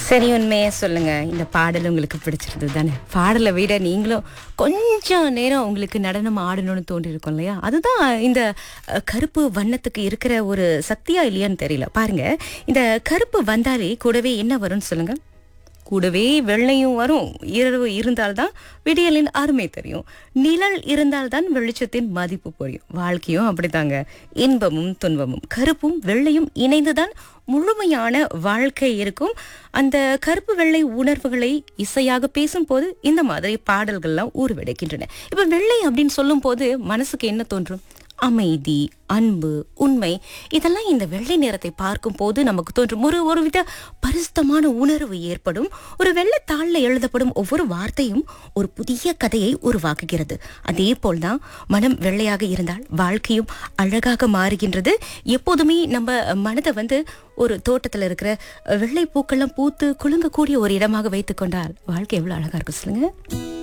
சரி உண்மையே சொல்லுங்க இந்த பாடல் உங்களுக்கு பிடிச்சிருந்தது தானே பாடலை விட நீங்களும் கொஞ்சம் நேரம் உங்களுக்கு நடனம் ஆடணும்னு தோன்றி இருக்கும் இல்லையா அதுதான் இந்த அஹ், கருப்பு வண்ணத்துக்கு இருக்கிற ஒரு சக்தியா இல்லையான்னு தெரியல பாருங்க இந்த கருப்பு வந்தாலே கூடவே என்ன வரும்னு சொல்லுங்க கூடவே வெள்ளையும் வரும் இரவு இருந்தால்தான் விடியலின் அருமை தெரியும் நிழல் இருந்தால்தான் வெளிச்சத்தின் மதிப்பு புரியும் வாழ்க்கையும் அப்படித்தாங்க இன்பமும் துன்பமும் கருப்பும் வெள்ளையும் இணைந்துதான் முழுமையான வாழ்க்கை இருக்கும் அந்த கருப்பு வெள்ளை உணர்வுகளை இசையாக பேசும்போது இந்த மாதிரி பாடல்கள்லாம் ஊர்வெடுக்கின்றன இப்ப வெள்ளை அப்படின்னு சொல்லும் போது மனசுக்கு என்ன தோன்றும் அமைதி அன்பு உண்மை இதெல்லாம் இந்த வெள்ளை நிறத்தை பார்க்கும் போது நமக்கு தோன்றும் ஒரு ஒரு வித பரிசுத்தமான உணர்வு ஏற்படும் ஒரு வெள்ளைத்தாளில் எழுதப்படும் ஒவ்வொரு வார்த்தையும் ஒரு புதிய கதையை உருவாக்குகிறது அதே போல்தான் மனம் வெள்ளையாக இருந்தால் வாழ்க்கையும் அழகாக மாறுகின்றது எப்போதுமே நம்ம மனதை வந்து ஒரு தோட்டத்தில் இருக்கிற வெள்ளை பூக்கள்லாம் பூத்து குலுங்கக்கூடிய ஒரு இடமாக வைத்துக்கொண்டால் வாழ்க்கை எவ்வளவு அழகா இருக்கும் சொல்லுங்க